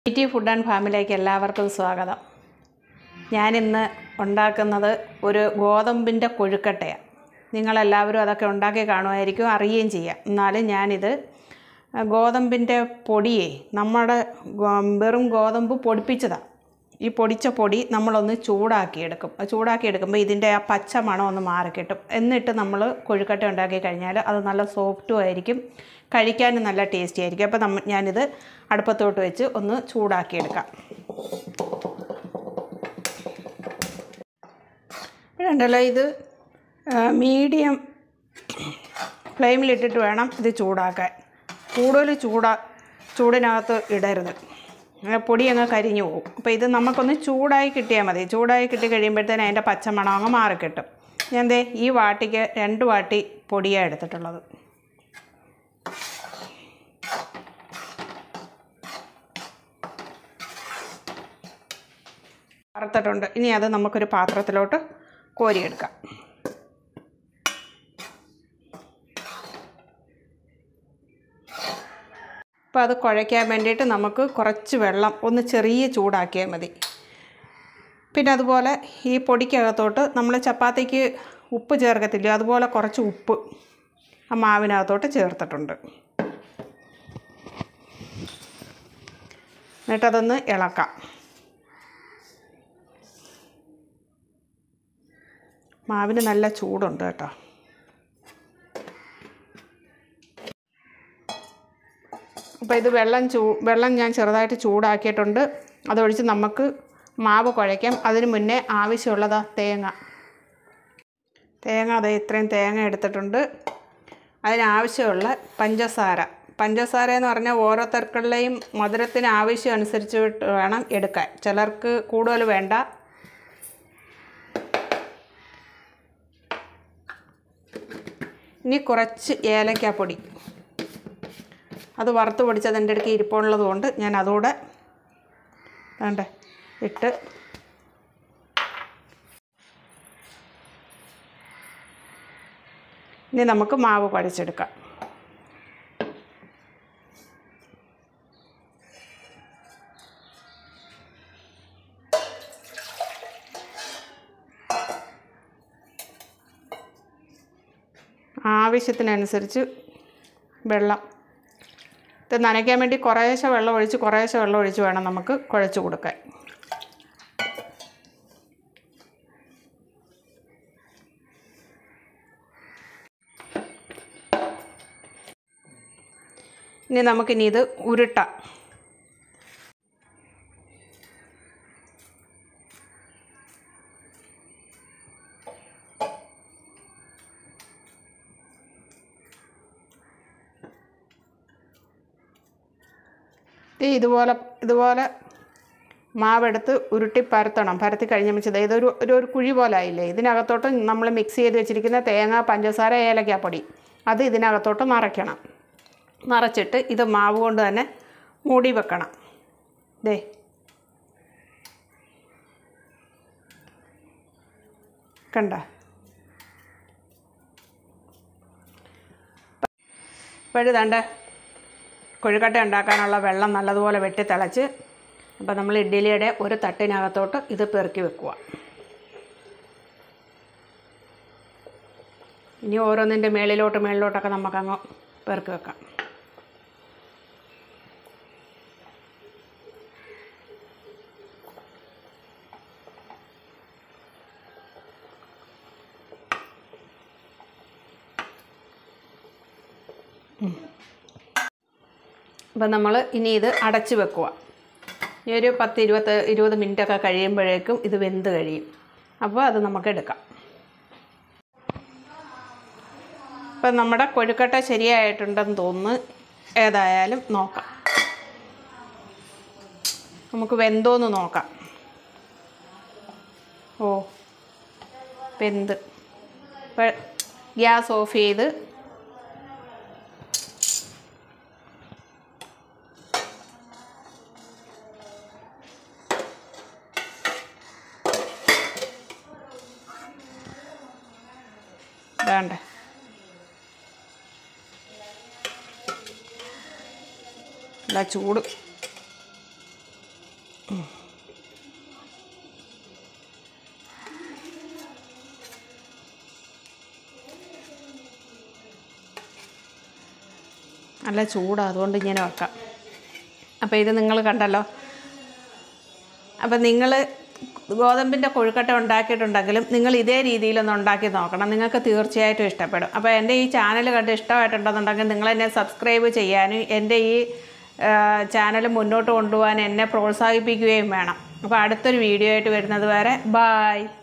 T food and ഫാമിലേക്ക് എല്ലാവർക്കും സ്വാഗതം ഞാനിന്ന് ഉണ്ടാക്കുന്നത് ഒരു ഗോതമ്പിൻ്റെ കൊഴുക്കട്ടയാണ് നിങ്ങളെല്ലാവരും അതൊക്കെ ഉണ്ടാക്കി കാണുമായിരിക്കും അറിയുകയും ചെയ്യാം എന്നാലും ഞാനിത് ഗോതമ്പിൻ്റെ പൊടിയെ നമ്മുടെ ഗോ- വെറും ഗോതമ്പ് പൊടിപ്പിച്ചതാണ് ഈ പൊടിച്ച പൊടി നമ്മളൊന്ന് ചൂടാക്കിയെടുക്കും ആ ചൂടാക്കിയെടുക്കുമ്പോൾ ഇതിൻ്റെ ആ പച്ച മണം ഒന്ന് മാറിക്കിട്ടും എന്നിട്ട് നമ്മൾ കൊഴുക്കട്ട ഉണ്ടാക്കി കഴിഞ്ഞാൽ അത് നല്ല സോഫ്റ്റും ആയിരിക്കും കഴിക്കാനും നല്ല ടേസ്റ്റി ആയിരിക്കും അപ്പോൾ നമ്മ ഞാനിത് അടുപ്പത്തോട്ട് വെച്ച് ഒന്ന് ചൂടാക്കിയെടുക്കാം ഉണ്ടല്ലോ ഇത് മീഡിയം ഫ്ലെയിമിലിട്ടിട്ട് വേണം ഇത് ചൂടാക്കാൻ കൂടുതൽ ചൂടാ ചൂടിനകത്ത് ഇടരുത് അങ്ങനെ പൊടി അങ്ങ് കരിഞ്ഞു പോകും അപ്പോൾ ഇത് നമുക്കൊന്ന് ചൂടായി കിട്ടിയാൽ മതി ചൂടായി കിട്ടി കഴിയുമ്പോഴത്തേന് അതിൻ്റെ പച്ചമണം അങ്ങ് മാറിക്കിട്ടും ഞാൻ ദേ ഈ വാട്ടിക്ക് രണ്ട് വാട്ടി പൊടിയാണ് എടുത്തിട്ടുള്ളത് വറുത്തിട്ടുണ്ട് ഇനി അത് നമുക്കൊരു പാത്രത്തിലോട്ട് കോരിയെടുക്കാം അപ്പോൾ അത് കുഴയ്ക്കാൻ വേണ്ടിയിട്ട് നമുക്ക് കുറച്ച് വെള്ളം ഒന്ന് ചെറിയ ചൂടാക്കിയാൽ മതി പിന്നെ അതുപോലെ ഈ പൊടിക്കകത്തോട്ട് നമ്മൾ ചപ്പാത്തിക്ക് ഉപ്പ് ചേർക്കത്തില്ല അതുപോലെ കുറച്ച് ഉപ്പ് ആ മാവിനകത്തോട്ട് ചേർത്തിട്ടുണ്ട് എന്നിട്ടതൊന്ന് ഇളക്കാം മാവിന് നല്ല ചൂടുണ്ട് കേട്ടോ അപ്പോൾ ഇത് വെള്ളം ചൂ വെള്ളം ഞാൻ ചെറുതായിട്ട് ചൂടാക്കിയിട്ടുണ്ട് അതൊഴിച്ച് നമുക്ക് മാവ് കുഴയ്ക്കാം അതിന് മുന്നേ ആവശ്യമുള്ളതാ തേങ്ങ തേങ്ങ അതെ ഇത്രയും തേങ്ങ എടുത്തിട്ടുണ്ട് അതിനാവശ്യമുള്ള പഞ്ചസാര പഞ്ചസാര എന്ന് പറഞ്ഞാൽ ഓരോരുത്തർക്കുള്ളയും മധുരത്തിന് ആവശ്യം അനുസരിച്ച് വേണം എടുക്കാൻ ചിലർക്ക് കൂടുതൽ വേണ്ട ഇനി കുറച്ച് ഏലക്കാപ്പൊടി അത് വറുത്ത് പൊടിച്ചത് എൻ്റെ അടുക്ക് ഇരിപ്പുള്ളത് കൊണ്ട് ഞാൻ അതുകൂടെ വേണ്ടേ ഇട്ട് ഇനി നമുക്ക് മാവ് കുഴച്ചെടുക്കാം ആവശ്യത്തിനനുസരിച്ച് വെള്ളം ഇത് നനയ്ക്കാൻ വേണ്ടി കുറേശ്ശെ വെള്ളം ഒഴിച്ച് കുറേശ്ശെ വെള്ളം ഒഴിച്ച് വേണം നമുക്ക് കുഴച്ച് കൊടുക്കാൻ ഇനി നമുക്കിനി ഇത് ഉരുട്ടാം ദേ ഇതുപോലെ ഇതുപോലെ മാവെടുത്ത് ഉരുട്ടി പരത്തണം പരത്തി കഴിഞ്ഞപ്പോൾ ഇതൊരു ഒരു ഒരു കുഴി പോലെ ആയില്ലേ ഇതിനകത്തോട്ട് നമ്മൾ മിക്സ് ചെയ്ത് വെച്ചിരിക്കുന്ന തേങ്ങ പഞ്ചസാര ഏലക്കാപ്പൊടി അത് ഇതിനകത്തോട്ട് നിറയ്ക്കണം നിറച്ചിട്ട് ഇത് മാവ് കൊണ്ട് തന്നെ മൂടി വെക്കണം ദേ കണ്ട ഇപ്പോഴുതാണ്ട് കൊഴുക്കട്ട ഉണ്ടാക്കാനുള്ള വെള്ളം നല്ലതുപോലെ വെട്ടി തിളച്ച് അപ്പോൾ നമ്മൾ ഇഡ്ഡലിയുടെ ഒരു തട്ടിനകത്തോട്ട് ഇത് പെറുക്കി വെക്കുക ഇനി ഓരോന്നിൻ്റെ മേളിലോട്ട് മേളിലോട്ടൊക്കെ നമുക്കങ്ങ് പെറുക്കി വെക്കാം അപ്പം നമ്മൾ ഇനി ഇത് അടച്ച് വെക്കുക ഇനി ഒരു പത്ത് ഇരുപത്ത് ഇരുപത് മിനിറ്റൊക്കെ കഴിയുമ്പോഴേക്കും ഇത് വെന്ത് കഴിയും അപ്പോൾ അത് നമുക്ക് എടുക്കാം ഇപ്പം നമ്മുടെ കൊഴുക്കട്ട ശരിയായിട്ടുണ്ടെന്ന് തോന്നുന്നു ഏതായാലും നോക്കാം നമുക്ക് വെന്തോന്ന് നോക്കാം ഓ വെന്ത് ഇപ്പം ഗ്യാസ് ഓഫ് ചെയ്ത് വേണ്ട നല്ല ചൂട് നല്ല ചൂടാണ് അതുകൊണ്ട് ഇങ്ങനെ വെക്കാം അപ്പോൾ ഇത് നിങ്ങൾ കണ്ടല്ലോ അപ്പം നിങ്ങൾ ഗോതമ്പിൻ്റെ കൊഴുക്കട്ട ഉണ്ടാക്കിയിട്ടുണ്ടെങ്കിലും നിങ്ങൾ ഇതേ രീതിയിലൊന്ന് ഉണ്ടാക്കി നോക്കണം നിങ്ങൾക്ക് തീർച്ചയായിട്ടും ഇഷ്ടപ്പെടും അപ്പോൾ എൻ്റെ ഈ ചാനൽ കണ്ട് ഇഷ്ടമായിട്ടുണ്ടെന്നുണ്ടെങ്കിൽ നിങ്ങൾ എന്നെ സബ്സ്ക്രൈബ് ചെയ്യാനും എൻ്റെ ഈ ചാനൽ മുന്നോട്ട് കൊണ്ടുപോകാൻ എന്നെ പ്രോത്സാഹിപ്പിക്കുകയും വേണം അപ്പോൾ അടുത്തൊരു വീഡിയോ ആയിട്ട് വരുന്നത് വരെ ബായ്